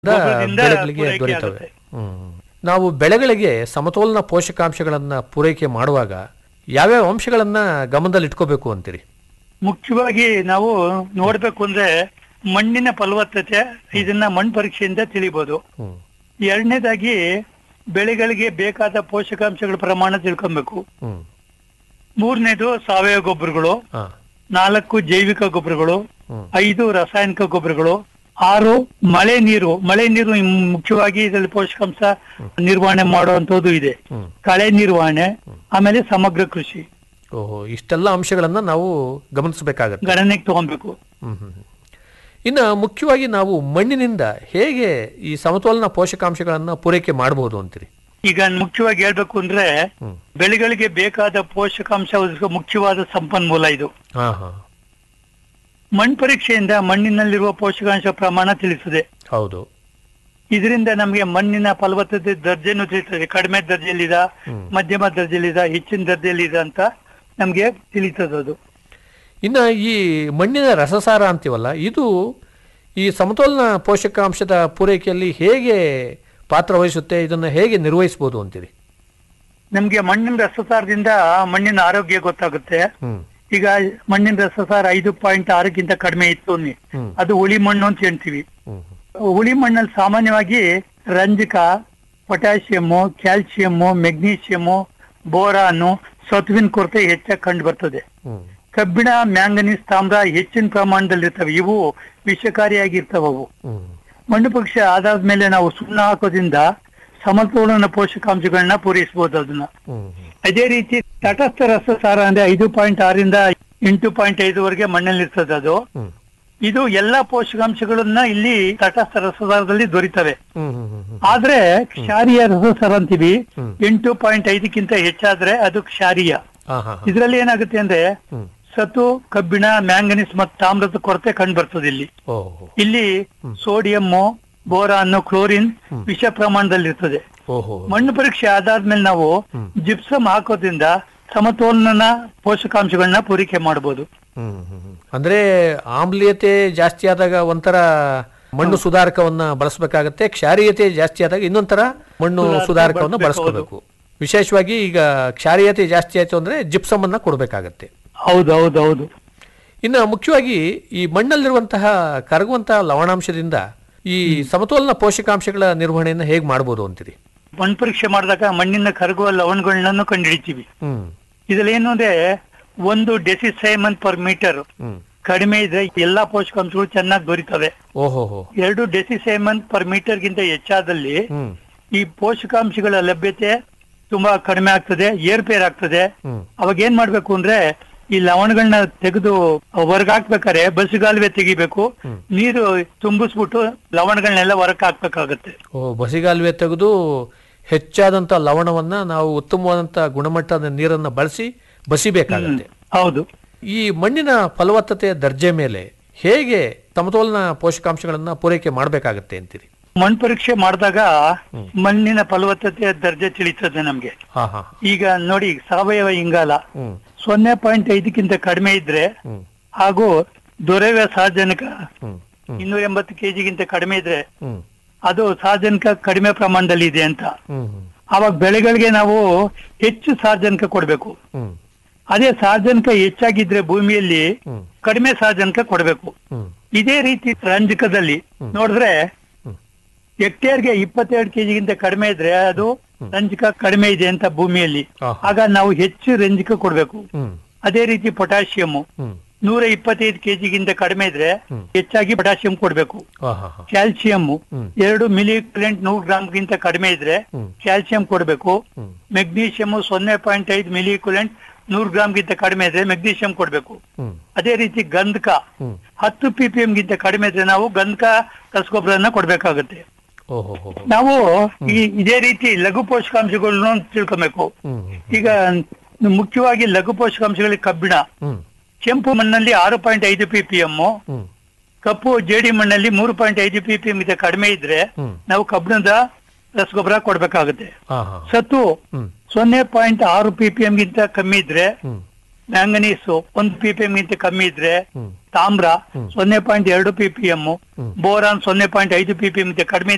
ಗೊಬ್ಬರದಿಂದ ಬೆಳೆಗಳಿಗೆ ಪೂರೈಕೆ ದೊರೀತವೆ ಆಗುತ್ತೆ. ಹ್ಮ್. ನಾವು ಬೆಳೆಗಳಿಗೆ ಸಮತೋಲನ ಪೋಷಕಾಂಶಗಳನ್ನ ಪೂರೈಕೆ ಮಾಡುವಾಗ ಯಾವ್ಯಾವ ಅಂಶಗಳನ್ನ ಗಮನದಲ್ಲಿ ಇಟ್ಕೋಬೇಕು ಅಂತೀರಿ ಮುಖ್ಯವಾಗಿ ನಾವು ನೋಡ್ಬೇಕು ಅಂದ್ರೆ ಮಣ್ಣಿನ ಫಲವತ್ತತೆ ಇದನ್ನ ಮಣ್ಣು ಪರೀಕ್ಷೆಯಿಂದ ತಿಳಿಬಹುದು ಹ್ಮ್ ಎರಡನೇದಾಗಿ ಬೆಳೆಗಳಿಗೆ ಬೇಕಾದ ಪೋಷಕಾಂಶಗಳ ಪ್ರಮಾಣ ತಿಳ್ಕೊಬೇಕು ಹ್ಮ್ ಮೂರನೇದು ಸಾವಯವ ಗೊಬ್ಬರಗಳು ಹಾ ನಾಲ್ಕು ಜೈವಿಕ ಗೊಬ್ಬರಗಳು ಹ್ಮ್ ಐದು ರಾಸಾಯನಿಕ ಗೊಬ್ಬರಗಳು ಆರು ಮಳೆ ನೀರು ಮಳೆ ನೀರು ಇಮ್- ಮುಖ್ಯವಾಗಿ ಇದರಲ್ಲಿ ಪೋಷಕಾಂಶ ನಿರ್ವಹಣೆ ಮಾಡುವಂತದ್ದು ಇದೆ ಹ್ಮ್ ಕಳೆ ನಿರ್ವಹಣೆ ಆಮೇಲೆ ಸಮಗ್ರ ಕೃಷಿ ಓಹೋ ಇಷ್ಟೆಲ್ಲ ಅಂಶಗಳನ್ನ ನಾವು ಗಮನಿಸಬೇಕಾಗತ್ತೆ ಗಣನೆಗೆ ತಗೊಬೇಕು ಹ್ಮ್ ಹ್ಮ್ ಹ್ಮ್. ಇನ್ನು ಮುಖ್ಯವಾಗಿ ನಾವು ಮಣ್ಣಿನಿಂದ ಹೇಗೆ ಈ ಸಮತೋಲನ ಪೋಷಕಾಂಶಗಳನ್ನ ಪೂರೈಕೆ ಮಾಡಬಹುದು ಅಂತೀರಿ ಈಗ ಮುಖ್ಯವಾಗಿ ಹೇಳ್ಬೇಕು ಅಂದ್ರೆ ಹ್ಮ್ ಬೆಳೆಗಳಿಗೆ ಬೇಕಾದ ಪೋಷಕಾಂಶ ಮುಖ್ಯವಾದ ಸಂಪನ್ಮೂಲ ಇದು ಹಾ ಹಾ ಮಣ್ಣು ಪರೀಕ್ಷೆಯಿಂದ ಮಣ್ಣಿನಲ್ಲಿರುವ ಪೋಷಕಾಂಶ ಪ್ರಮಾಣ ತಿಳಿಸುತ್ತದೆ ಹೌದು ಇದರಿಂದ ನಮಗೆ ಮಣ್ಣಿನ ಫಲವತ್ತತೆ ದರ್ಜೆನೂ ತಿಳಿತದೆ ಕಡಿಮೆ ದರ್ಜೆಯಲ್ಲಿದ ಹ್ಮ್. ಮಧ್ಯಮ ದರ್ಜೆಯಲ್ಲಿದ ಹೆಚ್ಚಿನ ದರ್ಜೆಯಲ್ಲಿದೆ ಅಂತ ನಮ್ಗೆ ತಿಳಿತದೆ ಅದು ಇನ್ನು ಈ ಮಣ್ಣಿನ ರಸಸಾರ ಅಂತೀವಲ್ಲ ಇದು ಈ ಸಮತೋಲನ ಪೋಷಕಾಂಶದ ಪೂರೈಕೆಯಲ್ಲಿ ಹೇಗೆ ಪಾತ್ರ ವಹಿಸುತ್ತೆ ಇದನ್ನು ಹೇಗೆ ನಿರ್ವಹಿಸ್ಬೋದು ಅಂತೀರಿ ನಮ್ಗೆ ಮಣ್ಣಿನ ರಸಸಾರದಿಂದ ಮಣ್ಣಿನ ಆರೋಗ್ಯ ಗೊತ್ತಾಗುತ್ತೆ ಹ್ಮ್ ಈಗ ಮಣ್ಣಿನ ರಸಸಾರ ಐದು ಪಾಯಿಂಟ್ ಆರಕ್ಕಿಂತ ಕಡಿಮೆ ಇತ್ತು ಅನ್ನಿ ಹ್ಮ್ ಅದು ಹುಳಿ ಮಣ್ಣು ಅಂತ ಹೇಳ್ತೀವಿ ಹ್ಮ್ ಹುಳಿ ಮಣ್ಣಲ್ಲಿ ಸಾಮಾನ್ಯವಾಗಿ ರಂಜಕ ಪೊಟ್ಯಾಷಿಯಮ್ಮು ಕ್ಯಾಲ್ಸಿಯಮ್ಮು ಮೆಗ್ನೀಷಿಯಮ್ಮು ಬೋರಾನು ಸತ್ವಿನ ಕೊರತೆ ಹೆಚ್ಚಾಗಿ ಕಂಡು ಬರ್ತದೆ ಹ್ಮ್ ಕಬ್ಬಿಣ ಮ್ಯಾಂಗನೀಸ್ ತಾಮ್ರ ಹೆಚ್ಚಿನ ಪ್ರಮಾಣದಲ್ಲಿ ಇರ್ತವೆ ಇವು ವಿಷಕಾರಿಯಾಗಿರ್ತವೆ ಅವು ಹ್ಮ್ ಮಣ್ಣು ಪಕ್ಷಿ ಆಧಾರದ ಮೇಲೆ ನಾವು ಸುಣ್ಣ ಹಾಕೋದ್ರಿಂದ ಸಮತೋಲನ ಪೋಷಕಾಂಶಗಳನ್ನ ಪೂರೈಸಬಹುದು ಅದನ್ನ ಹ್ಮ್ ಅದೇ ರೀತಿ ತಟಸ್ಥ ರಸಸಾರ ಅಂದ್ರೆ ಐದು ಪಾಯಿಂಟ್ ಆರಿಂದ ಎಂಟು ಪಾಯಿಂಟ್ ಐದುವರೆಗೆ ಮಣ್ಣಲ್ಲಿ ಇರ್ತದೆ ಅದು ಹ್ಮ್ ಇದು ಎಲ್ಲಾ ಪೋಷಕಾಂಶಗಳನ್ನ ಇಲ್ಲಿ ತಟಸ್ಥ ರಸಸಾರದಲ್ಲಿ ದೊರೀತವೆ ಹ್ಮ್ ಹ್ಮ್ ಹ್ಮ್ ಹ್ಮ್ ಆದ್ರೆ ಕ್ಷಾರೀಯ ರಸಸಾರ ಅಂತೀವಿ ಹ್ಮ್. ಎಂಟು ಪಾಯಿಂಟ್ ಐದಕ್ಕಿಂತ ಹೆಚ್ಚಾದ್ರೆ ಅದು ಕ್ಷಾರೀಯ ಹಾ ಹಾ ಹಾ. ಇದ್ರಲ್ಲಿ ಏನಾಗುತ್ತೆ ಅಂದ್ರೆ ಹ್ಮ್ ಸತು ಕಬ್ಬಿಣ ಮ್ಯಾಂಗನೀಸ್ ಮತ್ತು ತಾಮ್ರದ ಕೊರತೆ ಕಂಡು ಬರ್ತದೆ ಇಲ್ಲಿ ಓಹೋ ಇಲ್ಲಿ ಸೋಡಿಯಮ್ಮು ಬೋರಾನ್ ಕ್ಲೋರಿನ್ ವಿಷ ಪ್ರಮಾಣದಲ್ಲಿ ಇರ್ತದೆ ಓಹೋ ಮಣ್ಣು ಪರೀಕ್ಷೆ ಆಧಾದ್ಮೇಲೆ ನಾವು ಹ್ಮ್. ಜಿಪ್ಸಮ್ ಹಾಕೋದ್ರಿಂದ ಸಮತೋಲನ ಪೋಷಕಾಂಶಗಳನ್ನ ಪೂರೈಕೆ ಮಾಡಬಹುದು ಹ್ಮ್ ಹ್ಮ್ ಹ್ಮ್. ಅಂದ್ರೆ ಆಮ್ಲೀಯತೆ ಜಾಸ್ತಿ ಆದಾಗ ಒಂಥರ ಮಣ್ಣು ಸುಧಾರಕವನ್ನ ಬಳಸಬೇಕಾಗತ್ತೆ ಕ್ಷಾರೀಯತೆ ಜಾಸ್ತಿ ಆದಾಗ ಇನ್ನೊಂಥರ ಮಣ್ಣು ಸುಧಾರಕ ಸುಧಾರಕವನ್ನ ಬಳಸ್ಬೇಕು, ಬಳಸ್ಕೋಬೇಕು ವಿಶೇಷವಾಗಿ ಈಗ ಕ್ಷಾರೀಯತೆ ಜಾಸ್ತಿ ಆಯ್ತು ಅಂದ್ರೆ ಜಿಪ್ಸಮ್ ಅನ್ನ ಕೊಡಬೇಕಾಗತ್ತೆ ಹೌದು ಹೌದು ಹೌದು ಇನ್ನು ಮುಖ್ಯವಾಗಿ ಈ ಮಣ್ಣಲ್ಲಿರುವಂತಹ ಕರಗುವಂತಹ ಲವಣಾಂಶದಿಂದ ಈ ಸಮತೋಲನ ಪೋಷಕಾಂಶಗಳ ನಿರ್ವಹಣೆಯನ್ನು ಹೇಗೆ ಮಾಡ್ಬೋದು ಅಂತೀರಿ ಮಣ್ಣು ಪರೀಕ್ಷೆ ಮಾಡಿದಾಗ ಮಣ್ಣಿನ ಕರಗುವ ಲವಣಗಳನ್ನ ಕಂಡುಹಿಡಿತೀವಿ ಹ್ಮ್ ಇದ್ರಲ್ಲಿ ಏನು ಅಂದ್ರೆ ಒಂದು ಡೆಸಿಸೈಮನ್ ಪರ್ ಮೀಟರ್ ಹ್ಮ್ ಕಡಿಮೆ ಇದ್ರೆ ಎಲ್ಲಾ ಪೋಷಕಾಂಶಗಳು ಚೆನ್ನಾಗಿ ದೊರೀತವೆ ಓಹೋ ಹೋ ಎರಡು ಡೆಸಿಸೈಮನ್ ಪರ್ ಮೀಟರ್ ಗಿಂತ ಹೆಚ್ಚಾದಲ್ಲಿ ಹ್ಮ್ ಈ ಪೋಷಕಾಂಶಗಳ ಲಭ್ಯತೆ ತುಂಬಾ ಕಡಿಮೆ ಆಗ್ತದೆ ಏರ್ಪೇರ್ ಆಗ್ತದೆ ಹ್ಮ್ ಅವಾಗ ಏನ್ ಮಾಡ್ಬೇಕು ಅಂದ್ರೆ ಈ ಲವಣಗಳನ್ನ ತೆಗೆದು ಹೊರಗ್ ಹಾಕ್ಬೇಕಾದ್ರೆ ಬಸ್ಗಾಲುವೆ ತೆಗಿಬೇಕು ಹ್ಮ್. ನೀರು ತುಂಬಿಸ್ಬಿಟ್ಟು ಲವಣಗಳನ್ನೆಲ್ಲ ಹೊರಕ್ ಹಾಕ್ಬೇಕಾಗತ್ತೆ ಓ ಬಸಿಗಾಲುವೆ ತೆಗೆದು ಹೆಚ್ಚಾದಂಥ ಲವಣವನ್ನ ನಾವು ಉತ್ತಮವಾದಂಥ ಗುಣಮಟ್ಟದ ನೀರನ್ನ ಬಳಸಿ ಬಸಿಬೇಕಾಗತ್ತೆ ಹೌದು ಈ ಮಣ್ಣಿನ ಫಲವತ್ತತೆಯ ದರ್ಜೆ ಮೇಲೆ ಹೇಗೆ ಸಮತೋಲನ ಪೋಷಕಾಂಶಗಳನ್ನ ಪೂರೈಕೆ ಮಾಡಬೇಕಾಗತ್ತೆ ಅಂತೀರಿ ಮಣ್ಣು ಪರೀಕ್ಷೆ ಮಾಡಿದಾಗ ಮಣ್ಣಿನ ಫಲವತ್ತತೆಯ ದರ್ಜೆ ತಿಳಿತದೆ ನಮ್ಗೆ ಹಾ ಹಾ ಈಗ ನೋಡಿ ಸಾವಯವ ಇಂಗಾಲ ಹ್ಮ್ ಸೊನ್ನೆ ಪಾಯಿಂಟ್ ಐದಕ್ಕಿಂತ ಕಡಿಮೆ ಇದ್ರೆ ಹ್ಮ್ ಹಾಗೂ ದೊರೆವ ಸಾರ್ವಜನಿಕ ಹ್ಮ್ ಹ್ಮ್ ಇನ್ನೂರ ಎಂಬತ್ತು ಕೆಜಿಗಿಂತ ಕಡಿಮೆ ಇದ್ರೆ ಹ್ಮ್ ಅದು ಸಾರ್ವಜನಿಕ ಕಡಿಮೆ ಪ್ರಮಾಣದಲ್ಲಿ ಇದೆ ಅಂತ ಹ್ಮ್ ಹ್ಮ್ ಅವಾಗ ಬೆಳೆಗಳಿಗೆ ನಾವು ಹೆಚ್ಚು ಸಾರ್ವಜನಿಕ ಕೊಡ್ಬೇಕು ಹ್ಮ್ ಅದೇ ಸಾರ್ವಜನಿಕ ಹೆಚ್ಚಾಗಿದ್ರೆ ಭೂಮಿಯಲ್ಲಿ ಹ್ಮ್ ಕಡಿಮೆ ಸಾರ್ವಜನಿಕ ಕೊಡಬೇಕು ಹ್ಮ್ ಇದೇ ರೀತಿ ರಂಜಕದಲ್ಲಿ ನೋಡಿದ್ರೆ ಹ್ಮ್. ಹೆಕ್ಟೇರ್ಗೆ ಇಪ್ಪತ್ತೆರಡು ಕೆಜಿಗಿಂತ ಕಡಿಮೆ ಇದ್ರೆ ಅದು ರಂಜಕ ಕಡಿಮೆ ಇದೆ ಅಂತ ಭೂಮಿಯಲ್ಲಿ ಆಹಾ. ಆಗ ನಾವು ಹೆಚ್ಚು ರಂಜಕ ಕೊಡ್ಬೇಕು ಹ್ಮ್ ಅದೇ ರೀತಿ ಪೊಟ್ಯಾಷಿಯಂ ಹ್ಮ್ ನೂರ ಇಪ್ಪತ್ತೈದು ಕೆಜಿಗಿಂತ ಕಡಿಮೆ ಇದ್ರೆ ಹ್ಮ್. ಹೆಚ್ಚಾಗಿ ಪೊಟ್ಯಾಷಿಯಂ ಕೊಡ್ಬೇಕು ಹಾ ಹಾ ಹಾ ಕ್ಯಾಲ್ಸಿಯಂ ಹ್ಮ್. ಎರಡು ಮಿಲಿ ನೂರು ಗ್ರಾಮ್ಗಿಂತ ಕಡಿಮೆ ಇದ್ರೆ ಹ್ಮ್. ಕ್ಯಾಲ್ಸಿಯಂ ಕೊಡಬೇಕು ಹ್ಮ್ ಮೆಗ್ನೀಷಿಯಂ ಸೊನ್ನೆ ಪಾಯಿಂಟ್ ಐದು ಮಿಲಿ ನೂರು ಗ್ರಾಮ್ಗಿಂತ ಕಡಿಮೆ ಇದ್ರೆ ಮೆಗ್ನೀಷಿಯಂ ಕೊಡಬೇಕು ಹ್ಮ್ ಅದೇ ರೀತಿ ಗಂಧಕ ಹ್ಮ್ ಹತ್ತು ಪಿ ಪಿ ಎಂ ಗಿಂತ ಕಡಿಮೆ ಇದ್ರೆ ನಾವು ಗಂಧಕ ರಸಗೊಬ್ಬರನ್ನ ಕೊಡ್ಬೇಕಾಗುತ್ತೆ ಓಹೋ ಹೋ ಹೋ. ನಾವು ಈ ಇದೇ ರೀತಿ ಲಘು ಪೋಷಕಾಂಶಗಳನ್ನು ತಿಳ್ಕೊಬೇಕು ಹ್ಮ್ ಹ್ಮ್ ಈಗ ಮುಖ್ಯವಾಗಿ ಲಘು ಪೋಷಕಾಂಶಗಳಿಗೆ ಕಬ್ಬಿಣ ಹ್ಮ್ ಕೆಂಪು ಮಣ್ಣಲ್ಲಿ ಆರು ಪಾಯಿಂಟ್ ಐದು ಪಿ ಪಿ ಎಂ ಹ್ಮ್ ಕಪ್ಪು ಜೇಡಿ ಮಣ್ಣಲ್ಲಿ ಮೂರು ಪಾಯಿಂಟ್ ಐದು ಪಿ ಪಿ ಎಂ ಗಿಂತ ಕಡಿಮೆ ಇದ್ರೆ ಹ್ಮ್ ನಾವು ಕಬ್ಬಿಣದ ರಸಗೊಬ್ಬರ ಕೊಡ್ಬೇಕಾಗುತ್ತೆ ಹಾ ಹಾ ಸತ್ತು ಹ್ಮ್ ಸೊನ್ನೆ ಪಾಯಿಂಟ್ ಆರು ಪಿ ಪಿ ಎಂ ಗಿಂತ ಕಮ್ಮಿ ಇದ್ರೆ ಹ್ಮ್ ಮ್ಯಾಂಗನೀಸ್ ಒಂದು ಪಿ ಪಿ ಎಂ ಗಿಂತ ಕಮ್ಮಿ ಇದ್ರೆ ಹ್ಮ್ ತಾಮ್ರ ಹ್ಮ್. ಸೊನ್ನೆ ಪಾಯಿಂಟ್ ಎರಡು ಪಿ ಪಿ ಎಂ ಹ್ಮ್. ಬೋರಾನ್ ಸೊನ್ನೆ ಪಾಯಿಂಟ್ ಐದು ಪಿ ಪಿ ಎಂ ಗಿಂತ ಕಡಿಮೆ